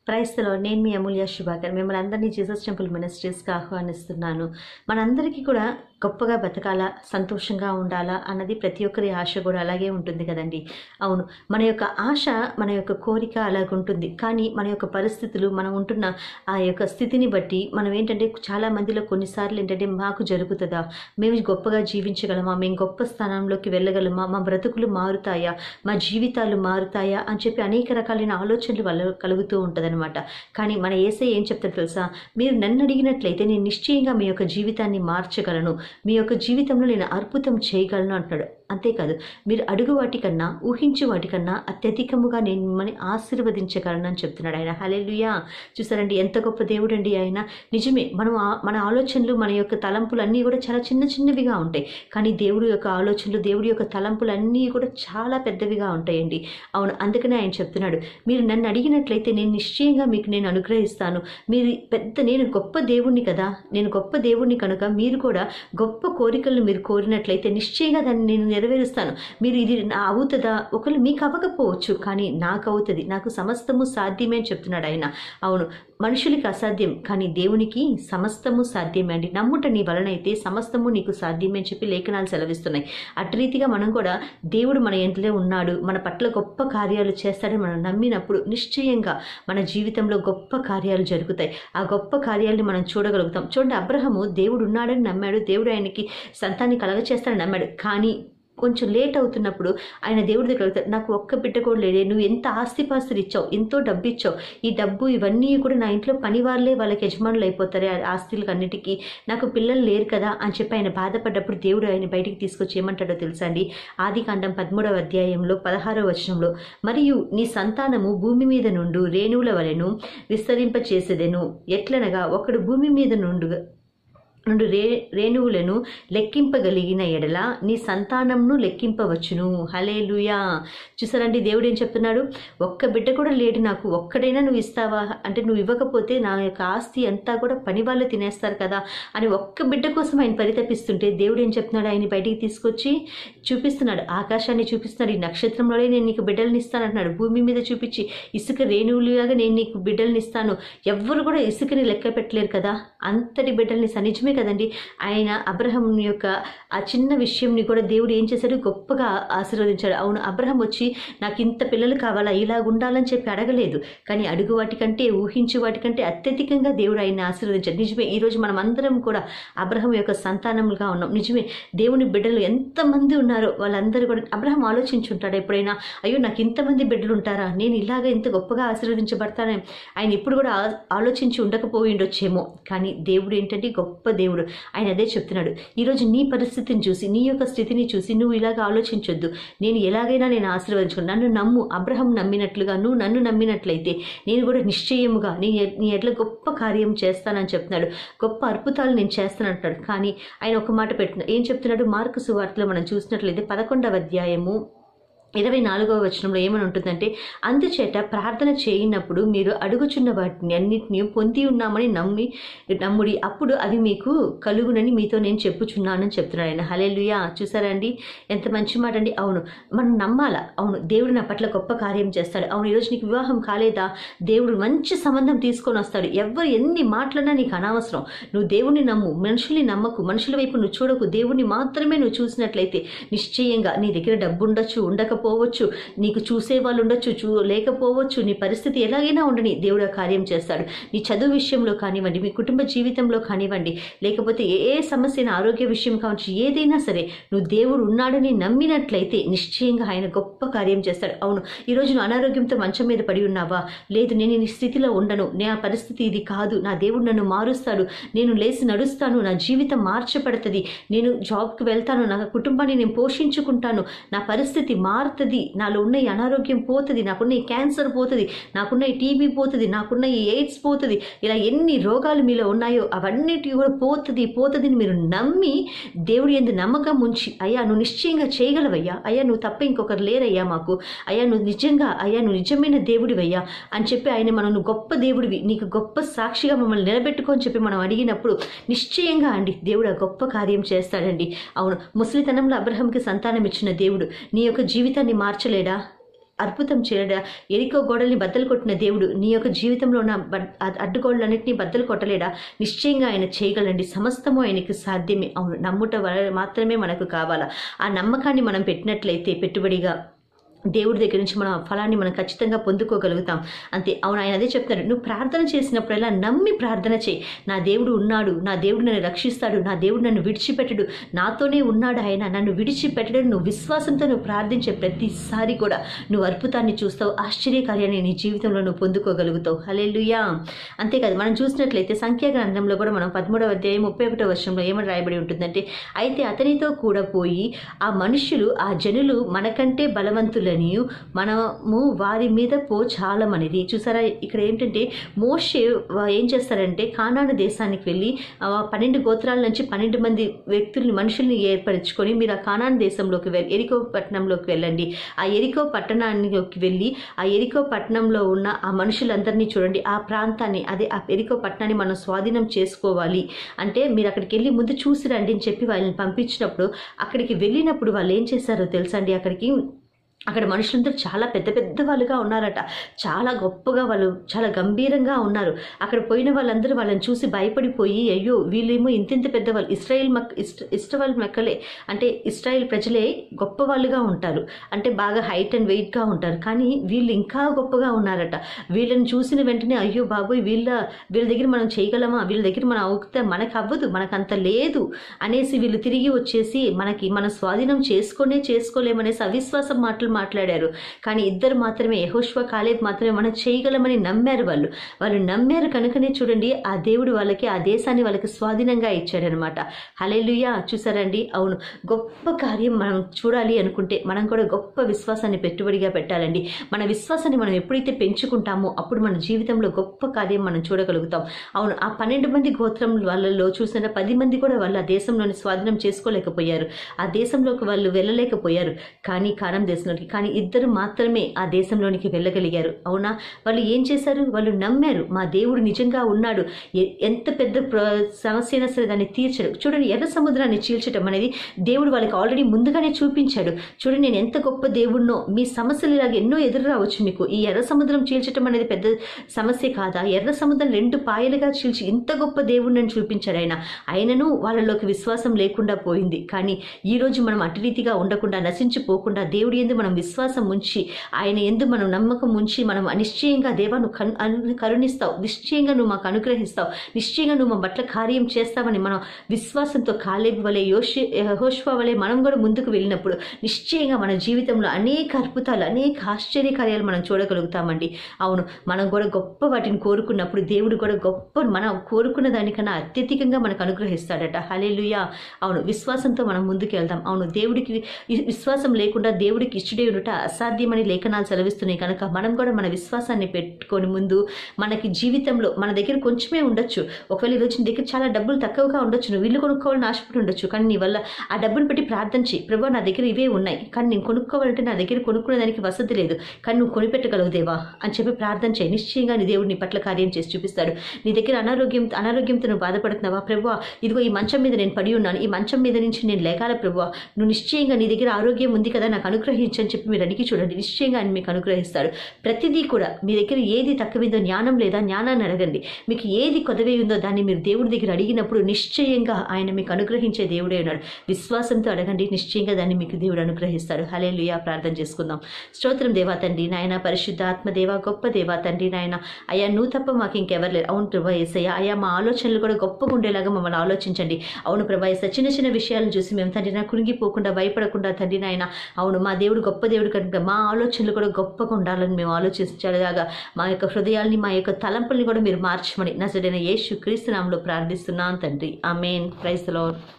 క్రైస్తలో నేను మీ అమూల్య శుభాకర్ మిమ్మల్ని అందరినీ జీసస్ టెంపుల్ మినిస్ట్రీస్కి ఆహ్వానిస్తున్నాను మనందరికీ కూడా గొప్పగా బతకాలా సంతోషంగా ఉండాలా అన్నది ప్రతి ఒక్కరి ఆశ కూడా అలాగే ఉంటుంది కదండి అవును మన యొక్క ఆశ మన యొక్క కోరిక అలాగ ఉంటుంది కానీ మన యొక్క పరిస్థితులు మనం ఉంటున్న ఆ యొక్క స్థితిని బట్టి మనం ఏంటంటే చాలా మందిలో కొన్నిసార్లు ఏంటంటే మాకు జరుగుతుందా మేము గొప్పగా జీవించగలమా మేము గొప్ప స్థానంలోకి వెళ్ళగలమా మా బ్రతుకులు మారుతాయా మా జీవితాలు మారుతాయా అని చెప్పి అనేక రకాలైన ఆలోచనలు వల్ల కలుగుతూ ఉంటుందన్నమాట కానీ మన ఏసై ఏం చెప్తారు తెలుసా మీరు నన్ను అడిగినట్లయితే నేను నిశ్చయంగా మీ యొక్క జీవితాన్ని మార్చగలను మీ యొక్క జీవితంలో నేను అద్భుతం చేయగలను అంటున్నాడు అంతేకాదు మీరు అడుగు వాటికన్నా ఊహించు వాటికన్నా అత్యధికముగా నేను మిమ్మల్ని ఆశీర్వదించగలను అని చెప్తున్నాడు ఆయన హలెలుయా చూసారండి ఎంత గొప్ప దేవుడు అండి ఆయన నిజమే మనం ఆ- మన ఆలోచనలు మన యొక్క తలంపులు అన్నీ కూడా చాలా చిన్న చిన్నవిగా ఉంటాయి కానీ దేవుడి యొక్క ఆలోచనలు దేవుడి యొక్క తలంపులు అన్నీ కూడా చాలా పెద్దవిగా ఉంటాయండి అవును అందుకనే ఆయన చెప్తున్నాడు మీరు నన్ను అడిగినట్లయితే నేను నిశ్చయంగా మీకు నేను అనుగ్రహిస్తాను మీరు పెద్ద నేను గొప్ప దేవుణ్ణి కదా నేను గొప్ప దేవుణ్ణి కనుక మీరు కూడా గొప్ప కోరికలను మీరు కోరినట్లయితే నిశ్చయంగా దాన్ని నేను నెరవేరుస్తాను మీరు ఇది నా అవుతుందా ఒకళ్ళు మీకు అవ్వకపోవచ్చు కానీ నాకు అవుతుంది నాకు సమస్తము సాధ్యమే అని చెప్తున్నాడు ఆయన అవును మనుషులకి అసాధ్యం కానీ దేవునికి సమస్తము సాధ్యమే అండి నమ్ముట నీ వలనైతే సమస్తము నీకు సాధ్యమే అని చెప్పి లేఖనాలు సెలవిస్తున్నాయి అటు రీతిగా మనం కూడా దేవుడు మన ఇంట్లో ఉన్నాడు మన పట్ల గొప్ప కార్యాలు చేస్తాడని మనం నమ్మినప్పుడు నిశ్చయంగా మన జీవితంలో గొప్ప కార్యాలు జరుగుతాయి ఆ గొప్ప కార్యాలని మనం చూడగలుగుతాం చూడండి అబ్రహము దేవుడు ఉన్నాడని నమ్మాడు దేవుడు ఆయనకి సంతాన్ని కలగచేస్తాడని నమ్మాడు కానీ కొంచెం లేట్ అవుతున్నప్పుడు ఆయన దేవుడి దగ్గర అడుగుతాడు నాకు ఒక్క బిడ్డ కూడా లేడే నువ్వు ఎంత ఆస్తిపాస్తులు ఇచ్చావు ఎంతో డబ్బు ఇచ్చావు ఈ డబ్బు ఇవన్నీ కూడా నా ఇంట్లో పని వాళ్ళే వాళ్ళకి యజమానులు అయిపోతారు ఆ ఆస్తులకు అన్నిటికీ నాకు పిల్లలు లేరు కదా అని చెప్పి ఆయన బాధపడ్డప్పుడు దేవుడు ఆయన బయటికి తీసుకొచ్చి ఏమంటాడో తెలుసా అండి ఆది కాండం పదమూడవ అధ్యాయంలో పదహారవ వచనంలో మరియు నీ సంతానము భూమి మీద నుండు రేణువుల వలెను విస్తరింప చేసేదెను ఎట్లనగా ఒకడు భూమి మీద నుండు నుండి రే రేణువులను లెక్కింపగలిగిన ఎడల నీ సంతానంను లెక్కింపవచ్చును హలేలుయా చూసారండి దేవుడు ఏం చెప్తున్నాడు ఒక్క బిడ్డ కూడా లేడు నాకు ఒక్కడైనా నువ్వు ఇస్తావా అంటే నువ్వు ఇవ్వకపోతే నా యొక్క ఆస్తి అంతా కూడా పని వాళ్ళు తినేస్తారు కదా అని ఒక్క బిడ్డ కోసం ఆయన పరితపిస్తుంటే దేవుడు ఏం చెప్తున్నాడు ఆయన బయటికి తీసుకొచ్చి చూపిస్తున్నాడు ఆకాశాన్ని చూపిస్తున్నాడు ఈ నక్షత్రంలోనే నేను నీకు బిడ్డల్ని ఇస్తాను అంటున్నాడు భూమి మీద చూపించి ఇసుక రేణువులుగా నేను నీకు బిడ్డల్ని ఇస్తాను ఎవ్వరు కూడా ఇసుకని లెక్క పెట్టలేరు కదా అంతటి బిడ్డల్ని స- నిజమే కదండి ఆయన అబ్రహం యొక్క ఆ చిన్న విషయంని కూడా దేవుడు ఏం చేశాడు గొప్పగా ఆశీర్వదించాడు అవును అబ్రహం వచ్చి నాకు ఇంత పిల్లలు కావాలా ఇలా ఉండాలని చెప్పి అడగలేదు కానీ అడుగు వాటికంటే ఊహించు వాటికంటే అత్యధికంగా దేవుడు ఆయన ఆశీర్వదించాడు నిజమే ఈరోజు మనం అందరం కూడా అబ్రహం యొక్క సంతానములుగా ఉన్నాం నిజమే దేవుని బిడ్డలు ఎంతమంది ఉన్నారో వాళ్ళందరూ కూడా అబ్రహం ఆలోచించుంటాడు ఎప్పుడైనా అయ్యో నాకు ఇంతమంది బిడ్డలు ఉంటారా నేను ఇలాగ ఇంత గొప్పగా ఆశీర్వదించబడతానే ఆయన ఇప్పుడు కూడా ఆ- ఆలోచించి ఉండకపోయి ఉండొచ్చేమో కానీ దేవుడు ఏంటంటే గొప్ప దేవుడు ఆయన అదే చెప్తున్నాడు ఈరోజు నీ పరిస్థితిని చూసి నీ యొక్క స్థితిని చూసి నువ్వు ఇలాగ ఆలోచించొద్దు నేను ఎలాగైనా నేను ఆశీర్వదించుకుని నన్ను నమ్ము అబ్రహం నమ్మినట్లుగా నువ్వు నన్ను నమ్మినట్లయితే నేను కూడా నిశ్చయముగా నీ నీ ఎట్లా గొప్ప కార్యం చేస్తానని చెప్తున్నాడు గొప్ప అద్భుతాలు నేను చేస్తాను అంటున్నాడు కానీ ఆయన ఒక మాట పెట్టిన ఏం చెప్తున్నాడు మార్కు సువార్తలో మనం చూసినట్లయితే పదకొండవ అధ్యాయము ఇరవై నాలుగవ వచనంలో ఏమని ఉంటుందంటే అందుచేత ప్రార్థన చేయనప్పుడు మీరు అడుగుచున్న వాటిని అన్నిటిని పొంది ఉన్నామని నమ్మి నమ్ముడి అప్పుడు అవి మీకు కలుగునని మీతో నేను చెప్పుచున్నానని చెప్తున్నాడు ఆయన హలేలుయా చూసారా అండి ఎంత మంచి మాట అండి అవును మనం నమ్మాలా అవును దేవుడు నా పట్ల గొప్ప కార్యం చేస్తాడు అవును ఈరోజు నీకు వివాహం కాలేదా దేవుడు మంచి సంబంధం తీసుకొని వస్తాడు ఎవరు ఎన్ని మాటలన్నా నీకు అనవసరం నువ్వు దేవుణ్ణి నమ్ము మనుషుల్ని నమ్మకు మనుషుల వైపు నువ్వు చూడకు దేవుణ్ణి మాత్రమే నువ్వు చూసినట్లయితే నిశ్చయంగా నీ దగ్గర డబ్బు ఉండొచ్చు ఉండకపోవచ్చు నీకు చూసే వాళ్ళు ఉండొచ్చు చూ లేకపోవచ్చు నీ పరిస్థితి ఎలాగైనా ఉండని దేవుడు ఆ కార్యం చేస్తాడు నీ చదువు విషయంలో కానివ్వండి మీ కుటుంబ జీవితంలో కానివ్వండి లేకపోతే ఏ ఏ సమస్యన ఆరోగ్య విషయం కావచ్చు ఏదైనా సరే నువ్వు దేవుడు ఉన్నాడని నమ్మినట్లయితే నిశ్చయంగా ఆయన గొప్ప కార్యం చేస్తాడు అవును ఈరోజు నువ్వు అనారోగ్యంతో మంచం మీద పడి ఉన్నావా లేదు నేను ఈ స్థితిలో ఉండను నా పరిస్థితి ఇది కాదు నా దేవుడు నన్ను మారుస్తాడు నేను లేచి నడుస్తాను నా జీవితం మార్చబడుతుంది నేను జాబ్కి వెళ్తాను నా కుటుంబాన్ని నేను పోషించుకుంటాను నా పరిస్థితి మారుతుంది నాలో ఉన్న ఈ అనారోగ్యం పోతుంది నాకున్న ఈ క్యాన్సర్ పోతుంది నాకున్న ఈ టీబీ పోతుంది నాకున్న ఈ ఎయిడ్స్ పోతుంది ఇలా ఎన్ని రోగాలు మీలో ఉన్నాయో అవన్నిటి కూడా పోతుంది పోతుంది అని మీరు నమ్మి దేవుడి ఎందు నమ్మకం ఉంచి అయ్యా నువ్వు నిశ్చయంగా చేయగలవయ్యా అయ్యా నువ్వు తప్ప ఇంకొకరు లేరయ్యా మాకు అయ్యా నువ్వు నిజంగా అయ్యా నువ్వు నిజమైన దేవుడివయ్యా అని చెప్పి ఆయన మనం నువ్వు గొప్ప దేవుడివి నీకు గొప్ప సాక్షిగా మమ్మల్ని నిలబెట్టుకొని చెప్పి మనం అడిగినప్పుడు నిశ్చయంగా అండి దేవుడు ఆ గొప్ప కార్యం చేస్తాడండి అవును ముసలితనంలో అబ్రహంకి సంతానం ఇచ్చిన దేవుడు నీ యొక్క జీవితాన్ని మార్చలేడా అద్భుతం చేయడ ఎరికో గోడల్ని బద్దలు కొట్టిన దేవుడు నీ యొక్క జీవితంలో ఉన్న బడ్- అడ్- అడ్డుగోడలన్నింటినీ బద్దలు కొట్టలేడా నిశ్చయంగా ఆయన చేయగలండి సమస్తము ఆయనకి సాధ్యమే అవును నమ్ముట వల్ల మాత్రమే మనకు కావాలా ఆ నమ్మకాన్ని మనం పెట్టినట్లయితే పెట్టుబడిగా దేవుడి దగ్గర నుంచి మనం ఆ ఫలాన్ని మనం ఖచ్చితంగా పొందుకోగలుగుతాం అంతే అవును ఆయన అదే చెప్తాడు నువ్వు ప్రార్థన చేసినప్పుడల్లా నమ్మి ప్రార్థన చేయి నా దేవుడు ఉన్నాడు నా దేవుడు నన్ను రక్షిస్తాడు నా దేవుడు నన్ను విడిచిపెట్టడు నాతోనే ఉన్నాడు ఆయన నన్ను విడిచిపెట్టడు నువ్వు విశ్వాసంతో నువ్వు ప్రార్థించే ప్రతిసారి కూడా నువ్వు అద్భుతాన్ని చూస్తావు ఆశ్చర్యకార్యాన్ని నీ జీవితంలో నువ్వు పొందుకోగలుగుతావు హలేలుయా అంతేకాదు మనం చూసినట్లయితే సంఖ్యాగ్రంథంలో కూడా మనం పదమూడవ అధ్యాయం ముప్పై ఒకటో వర్షంలో ఏమని రాయబడి ఉంటుందంటే అయితే అతనితో కూడా పోయి ఆ మనుషులు ఆ జనులు మనకంటే బలవంతులనియు మనము వారి మీద పో చాలమనేది చూసారా ఇక్కడ ఏంటంటే మోషే వా- ఏం చేస్తారంటే కానాను దేశానికి వెళ్ళి ఆ పన్నెండు గోత్రాల నుంచి పన్నెండు మంది వ్యక్తుల్ని మనుషుల్ని ఏర్పరచుకొని మీరు ఆ కానాను దేశంలోకి వెళ్ళి ఎరికో పట్టణంలోకి వెళ్ళండి ఆ ఎరికో పట్టణానికి వెళ్ళి ఆ ఎరికో పట్టణంలో ఉన్న ఆ మనుషులందరినీ చూడండి ఆ ప్రాంతాన్ని అదే ఆ ఎరికో పట్టణాన్ని మనం స్వాధీనం చేసుకోవాలి అంటే మీరు అక్కడికి వెళ్ళి ముందు చూసి రండి అని చెప్పి వాళ్ళని పంపించినప్పుడు అక్కడికి వెళ్ళినప్పుడు వాళ్ళు ఏం చేశారో తెలుసా అండి అక్కడికి అక్కడ మనుషులందరూ చాలా పెద్ద పెద్ద వాళ్ళుగా ఉన్నారట చాలా గొప్పగా వాళ్ళు చాలా గంభీరంగా ఉన్నారు అక్కడ పోయిన వాళ్ళందరూ వాళ్ళని చూసి భయపడిపోయి అయ్యో వీళ్ళేమో ఇంతింత పెద్దవాళ్ళు ఇస్రాయేల్ మక్ ఇష్ట ఇష్టవాళ్ళ మెక్కలే అంటే ఇస్రాయేల్ ప్రజలే గొప్ప వాళ్ళుగా ఉంటారు అంటే బాగా హైట్ అండ్ వెయిట్గా ఉంటారు కానీ వీళ్ళు ఇంకా గొప్పగా ఉన్నారట వీళ్ళని చూసిన వెంటనే అయ్యో బాబోయ్ వీళ్ళ వీళ్ళ దగ్గర మనం చేయగలమా వీళ్ళ దగ్గర మనం అవుతే మనకు అవ్వదు మనకు అంత లేదు అనేసి వీళ్ళు తిరిగి వచ్చేసి మనకి మన స్వాధీనం చేసుకొనే చేసుకోలేమనేసి అవిశ్వాసం మాటలు మాట్లాడారు కానీ ఇద్దరు మాత్రమే యహోష్వ కాలేబ్ మాత్రమే మనం చేయగలమని నమ్మారు వాళ్ళు వాళ్ళు నమ్మారు కనుకనే చూడండి ఆ దేవుడు వాళ్ళకి ఆ దేశాన్ని వాళ్ళకి స్వాధీనంగా ఇచ్చాడనమాట హలేలుయా చూసారండి అవును గొప్ప కార్యం మనం చూడాలి అనుకుంటే మనం కూడా గొప్ప విశ్వాసాన్ని పెట్టుబడిగా పెట్టాలండి మన విశ్వాసాన్ని మనం ఎప్పుడైతే పెంచుకుంటామో అప్పుడు మన జీవితంలో గొప్ప కార్యం మనం చూడగలుగుతాం అవును ఆ పన్నెండు మంది గోత్రం వాళ్ళలో చూసిన పది మంది కూడా వాళ్ళు ఆ దేశంలోని స్వాధీనం చేసుకోలేకపోయారు ఆ దేశంలోకి వాళ్ళు వెళ్ళలేకపోయారు కానీ కారం దేశంలోకి కానీ ఇద్దరు మాత్రమే ఆ దేశంలోనికి వెళ్ళగలిగారు అవునా వాళ్ళు ఏం చేశారు వాళ్ళు నమ్మారు మా దేవుడు నిజంగా ఉన్నాడు ఎ- ఎంత పెద్ద ప్ర- సమస్య అయినా సరే దాన్ని తీర్చడు చూడండి ఎర్ర సముద్రాన్ని చీల్చడం అనేది దేవుడు వాళ్ళకి ఆల్రెడీ ముందుగానే చూపించాడు చూడండి నేను ఎంత గొప్ప దేవుడినో మీ సమస్యలు ఇలాగ ఎన్నో ఎదురు రావచ్చు మీకు ఈ ఎర్ర సముద్రం చీల్చడం అనేది పెద్ద సమస్య కాదా ఎర్ర సముద్రం రెండు పాయలుగా చీల్చి ఇంత గొప్ప దేవుడిని చూపించాడు ఆయన ఆయనను వాళ్ళలోకి విశ్వాసం లేకుండా పోయింది కానీ ఈ రోజు మనం అటు రీతిగా ఉండకుండా నశించిపోకుండా దేవుడి ఎందు మనం విశ్వాసం ఉంచి ఆయన ఎందు మనం నమ్మకం ఉంచి మనం నిశ్చయంగా దేవా నువ్వు కను అను- కరుణిస్తావు నిశ్చయంగా నువ్వు మాకు అనుగ్రహిస్తావు నిశ్చయంగా నువ్వు మా బట్ల కార్యం చేస్తావని మనం విశ్వాసంతో కాలేబు వలె యోషి హోష్వా వలె మనం కూడా ముందుకు వెళ్ళినప్పుడు నిశ్చయంగా మన జీవితంలో అనేక అద్భుతాలు అనేక ఆశ్చర్య కార్యాలు మనం చూడగలుగుతామండి అవును మనం కూడా గొప్ప వాటిని కోరుకున్నప్పుడు దేవుడు కూడా గొప్ప మనం కోరుకున్న దానికన్నా అత్యధికంగా మనకు అనుగ్రహిస్తాడట హలేలుయా అవును విశ్వాసంతో మనం ముందుకు వెళ్దాం అవును దేవుడికి ఈ విశ్వాసం లేకుండా దేవుడికి ఇష్టడే ఉండుట అసాధ్యమని లేఖనాలు సెలవిస్తున్నాయి కనుక మనం కూడా మన విశ్వాసాన్ని పెట్టుకొని ముందు మనకి జీవితంలో మన దగ్గర కొంచెమే ఉండొచ్చు ఒకవేళ ఈరోజు నీ దగ్గర చాలా డబ్బులు తక్కువగా ఉండొచ్చు నువ్వు ఇల్లు కొనుక్కోవాలని ఆశపడి ఉండొచ్చు కానీ నీ వల్ల ఆ డబ్బులు పెట్టి ప్రార్థన చేయి ప్రభా నా దగ్గర ఇవే ఉన్నాయి కానీ నేను కొనుక్కోవాలంటే నా దగ్గర కొనుక్కునే దానికి వసతి లేదు కానీ నువ్వు కొనిపెట్టగలవు దేవా అని చెప్పి ప్రార్థన చేయి నిశ్చయంగా నీ దేవుడు నీ పట్ల కార్యం చేసి చూపిస్తాడు నీ దగ్గర అనారోగ్యం అనారోగ్యంతో నువ్వు బాధపడుతున్నావా ప్రభా ఇదిగో ఈ మంచం మీద నేను పడి ఉన్నాను ఈ మంచం మీద నుంచి నేను లేగాల ప్రభా నువ్వు నిశ్చయంగా నీ దగ్గర ఆరోగ్యం ఉంది కదా నాకు అనుగ్రహించని చెప్పి మీరు అడిగి చూడండి నిశ్చయంగా ఆయన మీకు అనుగ్రహిస్తాడు ప్రతిదీ కూడా మీ దగ్గర ఏది తక్కువైందో జ్ఞానం లేదా జ్ఞానాన్ని అడగండి మీకు ఏది కొదవై ఉందో దాన్ని మీరు దేవుడి దగ్గర అడిగినప్పుడు నిశ్చయంగా ఆయన మీకు అనుగ్రహించే దేవుడే ఉన్నాడు విశ్వాసంతో అడగండి నిశ్చయంగా దాన్ని మీకు దేవుడు అనుగ్రహిస్తాడు హలే ప్రార్థన చేసుకుందాం స్తోత్రం దేవా తండ్రి నాయన పరిశుద్ధ ఆత్మ దేవా గొప్ప దేవా తండ్రి నాయన అయ్యా నువ్వు తప్ప మాకు ఇంకెవరు లేరు అవును ప్రభా ఏసయ్య అయ్యా మా ఆలోచనలు కూడా గొప్పగా ఉండేలాగా మమ్మల్ని ఆలోచించండి అవును ప్రభా ఏసయ్య చిన్న చిన్న విషయాలను చూసి మేము తండ్రి నా కురిగిపోకుండా భయపడకుండా తండ్రి నాయన అవును మా దేవుడు గొప్ప దేవుడు కనుక మా ఆలోచనలు కూడా గొప్పగా ఉండాలని మేము ఆలోచించలాగా మా యొక్క హృదయాల్ని మా యొక్క తలంపుల్ని కూడా మీరు మార్చమని నజడైన యేసు క్రీస్తు నామంలో ప్రార్థిస్తున్నాను తండ్రి ఆమెన్ ప్రైజ్ లార్డ్